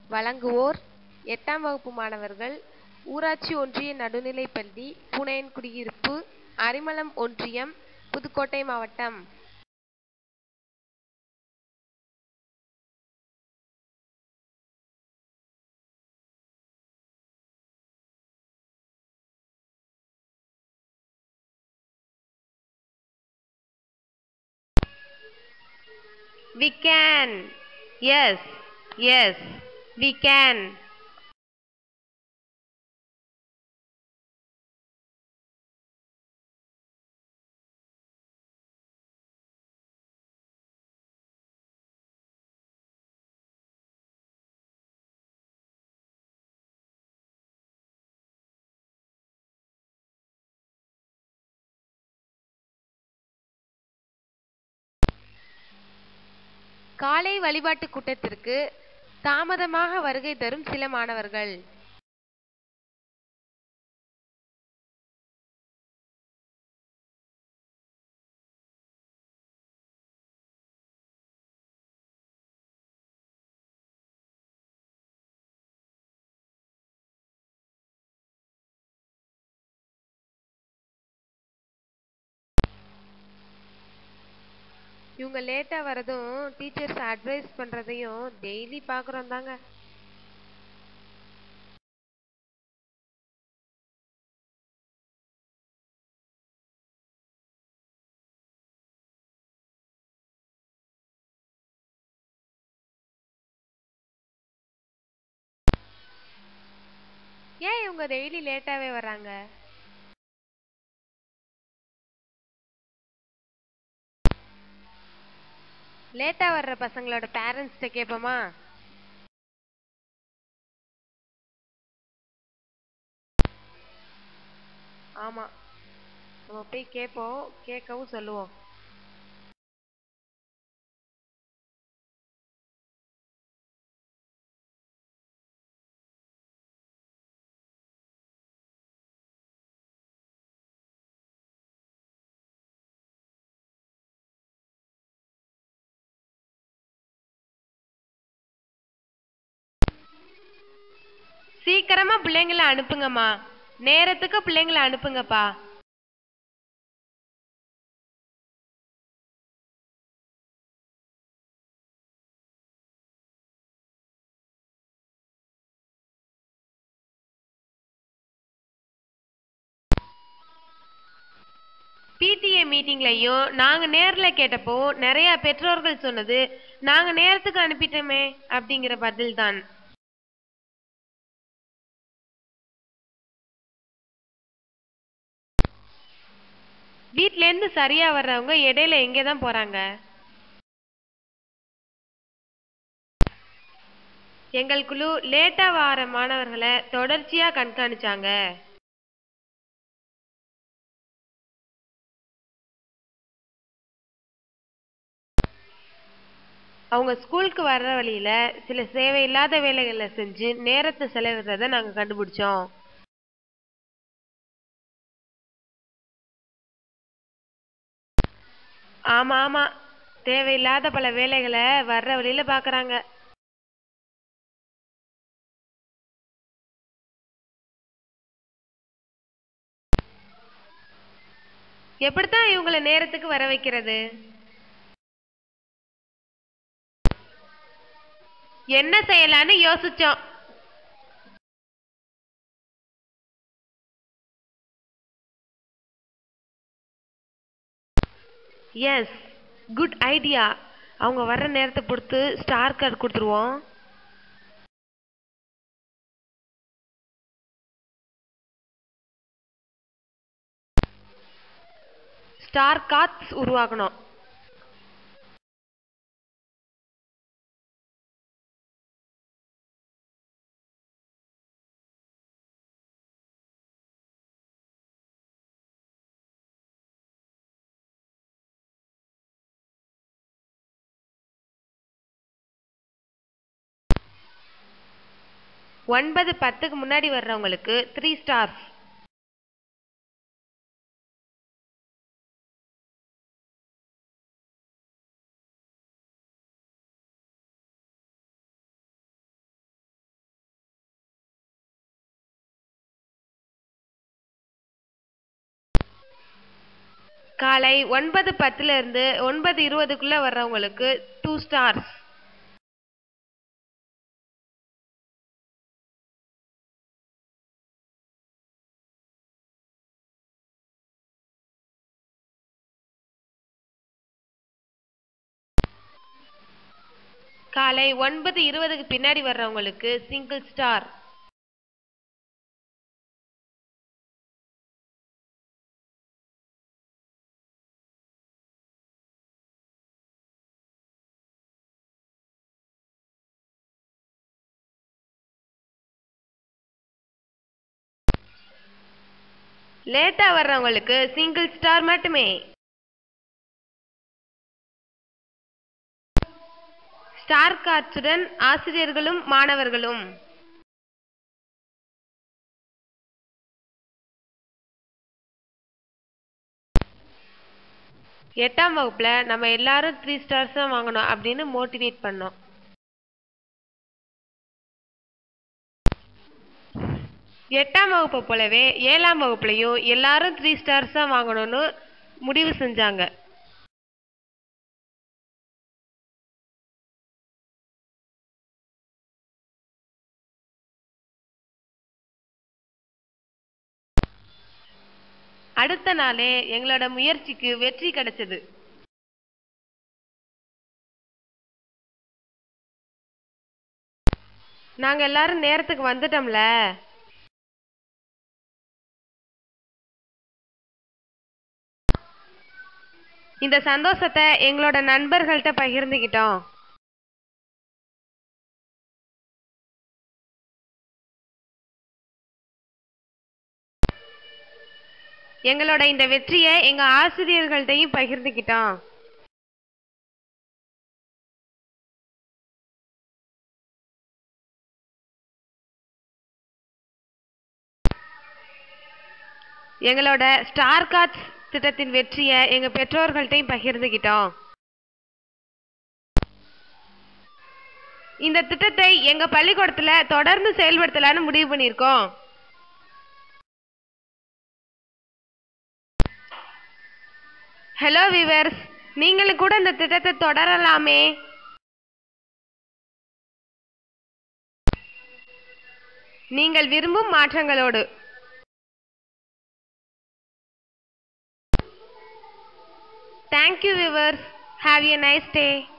வழங்குவோர் எட்டாம் வகுப்பு மாணவர்கள் ஊராட்சி ஒன்றிய நடுநிலைப்பள்ளி பூனையன்குடியிருப்பு அரிமளம் ஒன்றியம் புதுக்கோட்டை மாவட்டம் We can. Yes. Yes. We can. காலை வழிபாட்டு கூட்டத்திற்கு தாமதமாக வருகை தரும் சில மாணவர்கள் இவங்க லேட்டா வரதும் டீச்சர்ஸ் அட்வைஸ் பண்றதையும் டெய்லி பாக்குறோம் தாங்க ஏன் இவங்க டெய்லி லேட்டாவே வர்றாங்க லேட்டா வர்ற பசங்களோட பேரண்ட்ஸ்கிட்ட கேட்போமா ஆமா நம்ம போய் கேட்போம் கேட்கவும் சொல்லுவோம் சீக்கிரமா பிள்ளைங்கள அனுப்புங்கம்மா நேரத்துக்கு பிள்ளைங்கள அனுப்புங்கப்பா பிடிஏ மீட்டிங்லயும் நாங்க நேர்ல கேட்டப்போ நிறைய பெற்றோர்கள் சொன்னது நாங்க நேரத்துக்கு அனுப்பிட்டோமே அப்படிங்கிற பதில் தான் வீட்ல இருந்து சரியா வர்றவங்க இடையில எங்கே தான் போறாங்க எங்கள் குழு லேட்டா வர மாணவர்களை தொடர்ச்சியா கண்காணிச்சாங்க அவங்க ஸ்கூலுக்கு வர்ற வழியில சில தேவையில்லாத வேலைகளை செஞ்சு நேரத்தை செலவிடுறத நாங்க கண்டுபிடிச்சோம் ஆமா ஆமா தேவையில்லாத பல வேலைகளை வர்ற வழியில பாக்குறாங்க எப்படித்தான் இவங்களை நேரத்துக்கு வர வைக்கிறது என்ன செய்யலான்னு யோசிச்சோம் எஸ் குட் ஐடியா அவங்க வர்ற நேரத்தை பொறுத்து ஸ்டார் கார்டு கொடுத்துருவோம் ஸ்டார் கார்ட்ஸ் உருவாக்கணும் ஒன்பது பத்துக்கு முன்னாடி வர்றவங்களுக்கு த்ரீ ஸ்டார்ஸ் காலை ஒன்பது பத்துல இருந்து ஒன்பது இருபதுக்குள்ள வர்றவங்களுக்கு டூ ஸ்டார்ஸ் காலை ஒன்பது இருபதுக்கு பின்னாடி வர்றவங்களுக்கு சிங்கிள் ஸ்டார் லேட்டா வர்றவங்களுக்கு சிங்கிள் ஸ்டார் மட்டுமே ஸ்டார் கார்ட்ஸுடன் ஆசிரியர்களும் மாணவர்களும் எட்டாம் வகுப்புல நம்ம எல்லாரும் த்ரீ ஸ்டார்ஸ் தான் வாங்கணும் அப்படின்னு மோட்டிவேட் பண்ணோம் எட்டாம் வகுப்பை போலவே ஏழாம் வகுப்புலையும் எல்லாரும் த்ரீ ஸ்டார்ஸ் தான் வாங்கணும்னு முடிவு செஞ்சாங்க அடுத்த நாளே எங்களோட முயற்சிக்கு வெற்றி கிடைச்சது நாங்க எல்லாரும் நேரத்துக்கு வந்துட்டோம்ல இந்த சந்தோஷத்தை எங்களோட நண்பர்கள்ட்ட பகிர்ந்துக்கிட்டோம் எங்களோட இந்த வெற்றியை எங்க ஆசிரியர்கள்ட்டையும் பகிர்ந்துக்கிட்டோம் எங்களோட ஸ்டார் கார்ட்ஸ் திட்டத்தின் வெற்றியை எங்க பெற்றோர்கள்ட்டையும் பகிர்ந்துக்கிட்டோம் இந்த திட்டத்தை எங்க பள்ளிக்கூடத்துல தொடர்ந்து செயல்படுத்தலாம்னு முடிவு பண்ணியிருக்கோம் ஹலோ விவர்ஸ் நீங்களும் கூட இந்த திட்டத்தை தொடரலாமே நீங்கள் விரும்பும் மாற்றங்களோடு thank you viewers have a nice day